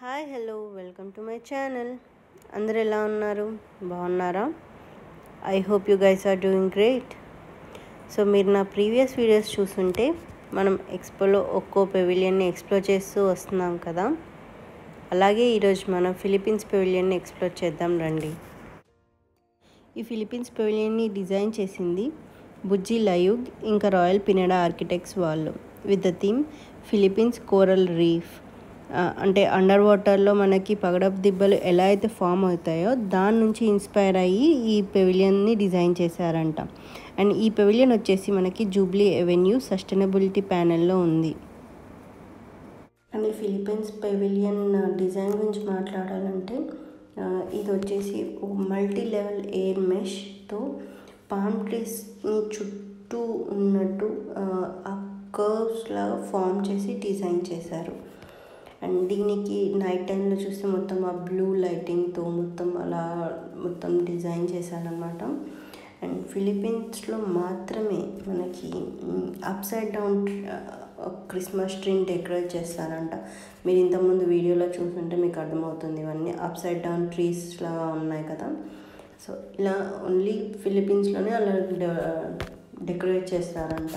hi hello welcome to my channel అందరు ఎలా ఉన్నారు బాగున్నారా I hope you guys are doing great so మీరు నా ప్రీవియస్ వీడియోస్ చూస్తుంటే మనం ఎక్స్పోలో ఒక్కో పెవిలియన్ని ఎక్స్ప్లోర్ చేస్తూ వస్తున్నాం కదా అలాగే ఈరోజు మనం ఫిలిప్పీన్స్ పెవిలియన్ని ఎక్స్ప్లోర్ చేద్దాం రండి ఈ ఫిలిప్పీన్స్ పెవిలియన్ని డిజైన్ చేసింది బుజ్జి లయుగ్ ఇంకా రాయల్ పినడా ఆర్కిటెక్ట్స్ వాళ్ళు with the theme Philippines coral reef అంటే అండర్ వాటర్లో మనకి పగడపు దిబ్బలు ఎలా అయితే ఫామ్ అవుతాయో దాని నుంచి ఇన్స్పైర్ అయ్యి ఈ పెవిలియన్ని డిజైన్ చేశారంట అండ్ ఈ పెవిలియన్ వచ్చేసి మనకి జూబ్లీ ఎవెన్యూ సస్టైనబిలిటీ ప్యానెల్లో ఉంది అండ్ ఈ ఫిలిప్పీన్స్ పెవిలియన్ డిజైన్ గురించి మాట్లాడాలంటే ఇది వచ్చేసి మల్టీ లెవెల్ ఎయిర్ మెష్తో పామ్ ట్రీస్ని చుట్టూ ఉన్నట్టు ఆ కర్వ్స్ లాగా ఫామ్ చేసి డిజైన్ చేశారు అండ్ దీనికి నైట్ టైంలో చూస్తే మొత్తం ఆ బ్లూ లైటింగ్తో మొత్తం అలా మొత్తం డిజైన్ చేశారనమాట అండ్ ఫిలిప్పీన్స్లో మాత్రమే మనకి అప్ సైడ్ డౌన్ క్రిస్మస్ ట్రీని డెకరేట్ చేస్తారంట మీరు ఇంతకుముందు వీడియోలో చూస్తుంటే మీకు అర్థమవుతుంది ఇవన్నీ అప్ సైడ్ డౌన్ ట్రీస్ లాగా ఉన్నాయి కదా సో ఇలా ఓన్లీ ఫిలిప్పీన్స్లోనే అలా డెకరేట్ చేస్తారంట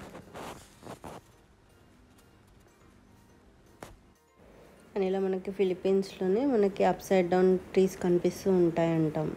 అని ఇలా మనకి ఫిలిప్పీన్స్లోనే మనకి అప్ సైడ్ డౌన్ ట్రీస్ కనిపిస్తూ ఉంటాయంటాం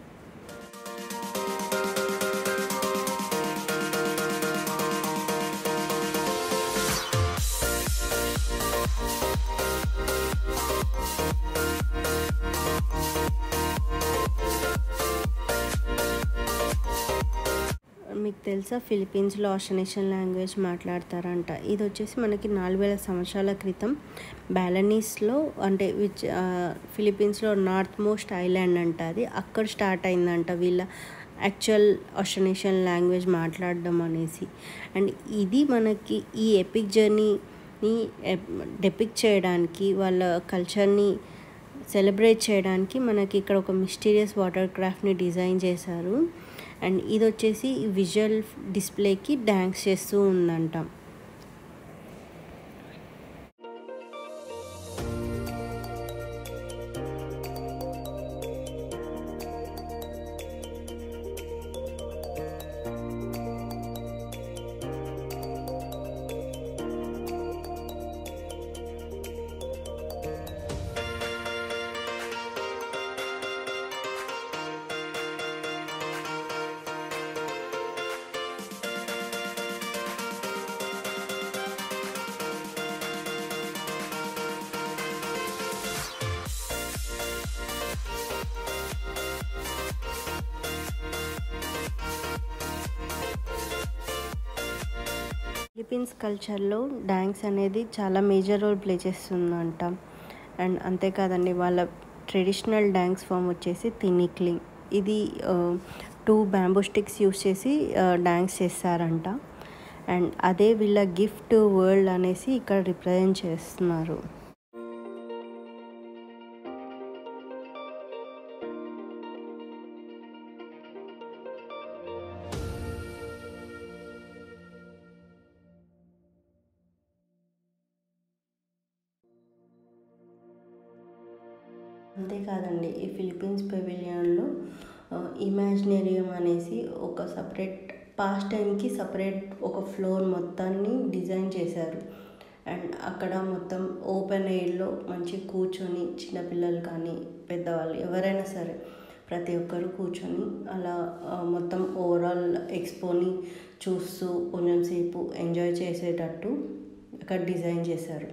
మీకు తెలుసా ఫిలిప్పీన్స్లో ఆస్ట్రనేషన్ లాంగ్వేజ్ మాట్లాడతారంట ఇది వచ్చేసి మనకి నాలుగు వేల సంవత్సరాల క్రితం బ్యాలనీస్లో అంటే విచ్ ఫిలిప్పీన్స్లో నార్త్ మోస్ట్ ఐలాండ్ అంట అది అక్కడ స్టార్ట్ అయిందంట వీళ్ళ యాక్చువల్ ఆస్ట్రనేషన్ లాంగ్వేజ్ మాట్లాడడం అనేసి అండ్ ఇది మనకి ఈ ఎపిక్ జర్నీని డెపిక్ చేయడానికి వాళ్ళ కల్చర్ని సెలబ్రేట్ చేయడానికి మనకి ఇక్కడ ఒక మిస్టీరియస్ వాటర్ క్రాఫ్ట్ని డిజైన్ చేశారు అండ్ ఇది వచ్చేసి విజువల్ డిస్ప్లేకి డ్యాన్స్ చేస్తూ ఉందంట ఫిలిప్పీన్స్ కల్చర్లో డ్యాన్స్ అనేది చాలా మేజర్ రోల్ ప్లే చేస్తుందంట అండ్ అంతేకాదండి వాళ్ళ ట్రెడిషనల్ డ్యాన్స్ ఫామ్ వచ్చేసి తినిక్లి ఇది టూ బ్యాంబూ స్టిక్స్ యూస్ చేసి డ్యాన్స్ చేస్తారంట అండ్ అదే వీళ్ళ గిఫ్ట్ వరల్డ్ అనేసి ఇక్కడ రిప్రజెంట్ చేస్తున్నారు అంతేకాదండి ఈ ఫిలిప్పీన్స్ పెవిలియన్లో ఇమాజినేరియం అనేసి ఒక సపరేట్ పాస్ట్ టైంకి సపరేట్ ఒక ఫ్లోర్ మొత్తాన్ని డిజైన్ చేశారు అండ్ అక్కడ మొత్తం ఓపెన్ ఎయిర్లో మంచి కూర్చొని చిన్నపిల్లలు కానీ పెద్దవాళ్ళు ఎవరైనా సరే ప్రతి ఒక్కరు కూర్చొని అలా మొత్తం ఓవరాల్ ఎక్స్పోని చూస్తూ కొంచెం సేపు ఎంజాయ్ చేసేటట్టు అక్కడ డిజైన్ చేశారు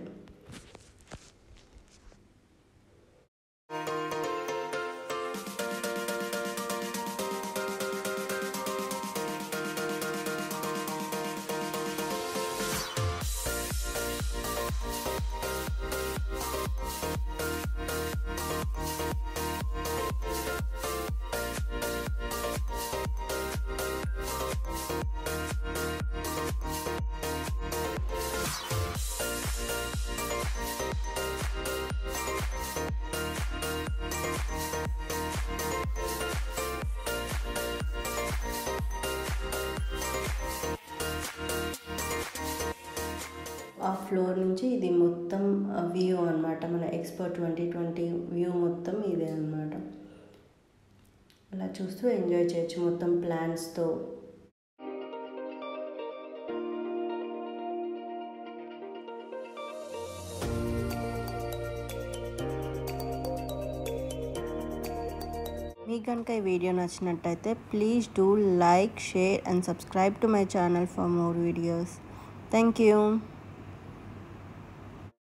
ఆ ఫ్లోర్ నుంచి ఇది మొత్తం వ్యూ అనమాట మన ఎక్స్పో ట్వంటీ ట్వంటీ వ్యూ మొత్తం ఇదే అనమాట అలా చూస్తూ ఎంజాయ్ చేయొచ్చు మొత్తం ప్లాన్స్తో మీకు కనుక ఈ వీడియో నచ్చినట్టయితే please do like share and subscribe to my channel for more videos thank you